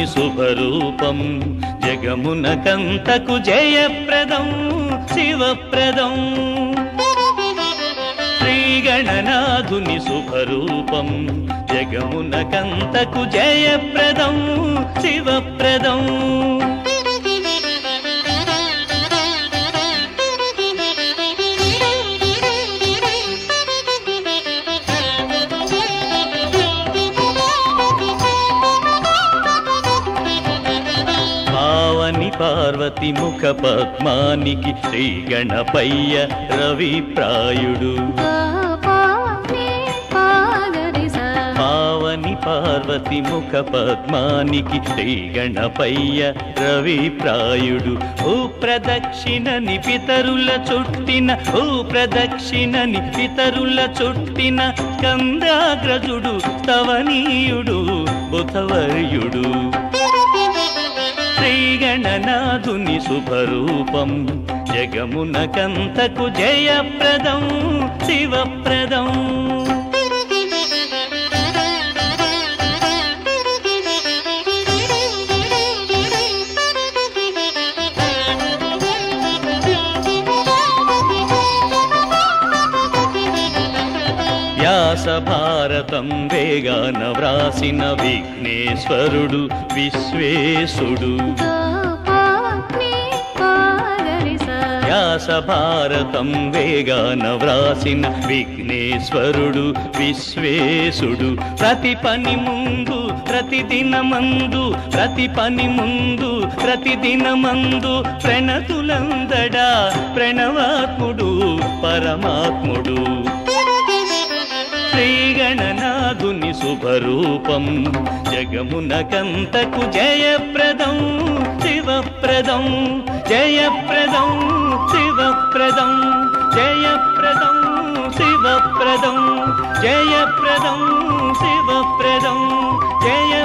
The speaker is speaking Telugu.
శుభరూపం జగమునకంతకు జయప్రదం శివప్రదం శ్రీగణనాథుని శుభరూపం జగమునకంతకు జయప్రదం శివప్రదం పావని పార్వతి ముఖ పద్మానికి శ్రీ గణపయ్య రవి ప్రాయుడు పావని పార్వతి ముఖ పద్మానికి శ్రీ గణపయ్య రవి ప్రాయుడు ఓ ప్రదక్షిణని పితరుల చుట్టిన ఓ ప్రదక్షిణని పితరుల చుట్టిన కందాగ్రజుడు స్తవనీయుడు బుధవర్యుడు శ్రీగణనాథుని శుభరూపం జగమునకంతకు జయప్రదం శివప్రదం వ్యాస భారతం వేగాన వ్రాసిన విఘ్నేశ్వరుడు విశ్వేశుడు వ్యాస భారతం వేగాన వ్రాసిన విఘ్నేశ్వరుడు విశ్వేశుడు ప్రతి పని ముందు ప్రతి దినమందు ప్రతి పని ముందు ప్రతి దినమందు ప్రణతులందడా ప్రణవాత్ముడు పరమాత్ముడు శ్రీగణనాథుని శుభరూపం జగమునకంతకు జయప్రదం శివప్రదం జయప్రదం శివప్రదం జయప్రదం శివప్రదం జయప్రదం శివప్రదం జయ